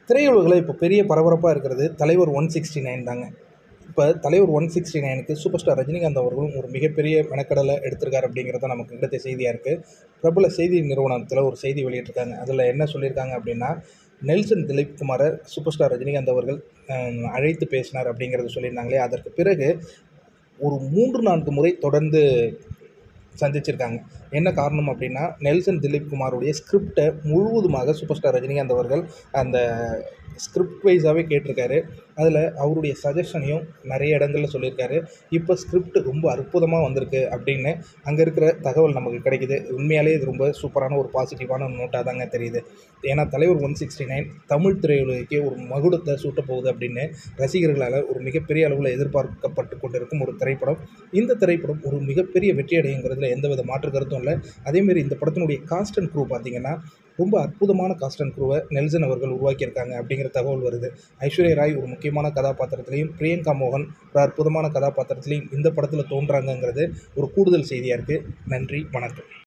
திரையுலகில் இப்போ பெரிய பரபரப்பாக இருக்கிறது தலைவர் ஒன் சிக்ஸ்டி நைன் தாங்க இப்போ தலைவர் ஒன் சிக்ஸ்டி நைனுக்கு சூப்பர் ஸ்டார் ரஜினிகாந்த் அவர்களும் ஒரு மிகப்பெரிய மெனக்கடலை எடுத்திருக்காரு அப்படிங்கிறது நமக்கு கிடைத்த செய்தியாக இருக்குது பிரபல செய்தி நிறுவனத்தில் ஒரு செய்தி வெளியிட்டிருக்காங்க அதில் என்ன சொல்லியிருக்காங்க அப்படின்னா நெல்சன் திலீப் குமாரை சூப்பர் ஸ்டார் ரஜினிகாந்த் அவர்கள் அஹ், அழைத்து பேசினார் அப்படிங்கிறது சொல்லியிருந்தாங்களே அதற்கு பிறகு ஒரு மூன்று நான்கு முறை தொடர்ந்து சந்திச்சிருக்காங்க என்ன காரணம் அப்படின்னா நெல்சன் திலீப் குமாருடைய ஸ்கிரிப்டை முழுவதுமாக சூப்பர் ஸ்டார் ரஜினிகாந்த் அவர்கள் அந்த ஸ்கிரிப்ட் வைஸாகவே கேட்டிருக்காரு அதில் அவருடைய சஜஷனையும் நிறைய இடங்களில் சொல்லியிருக்காரு இப்போ ஸ்கிரிப்ட் ரொம்ப அற்புதமாக வந்திருக்கு அப்படின்னு அங்கே இருக்கிற தகவல் நமக்கு கிடைக்குது உண்மையாலே இது ரொம்ப சூப்பரான ஒரு பாசிட்டிவான நோட்டாக தாங்க தெரியுது ஏன்னா தலைவர் ஒன் சிக்ஸ்டி நைன் தமிழ் திரையுலகிற்கே ஒரு மகுடத்தை சூட்டப் போகுது அப்படின்னு ரசிகர்களால் ஒரு மிகப்பெரிய அளவில் எதிர்பார்க்கப்பட்டு கொண்டிருக்கும் ஒரு திரைப்படம் இந்த திரைப்படம் ஒரு மிகப்பெரிய வெற்றி அடையுங்கிறதுல எந்தவித மாற்று கருத்தும் இல்லை அதேமாரி இந்த படத்தினுடைய காஸ்ட் அண்ட் க்ரூ பார்த்தீங்கன்னா ரொம்ப அற்புதமான காஸ்ட் அண்ட் க்ரூவை நெல்சன் அவர்கள் உருவாக்கியிருக்காங்க அப்படிங்கிற தகவல் வருது ஐஸ்வர்யா ராய் ஒரு முக்கியமான கதாபாத்திரத்திலையும் பிரியங்கா மோகன் ஒரு அற்புதமான கதாபாத்திரத்திலையும் இந்த படத்தில் தோன்றாங்கங்கிறது ஒரு கூடுதல் செய்தியாக இருக்குது நன்றி வணக்கம்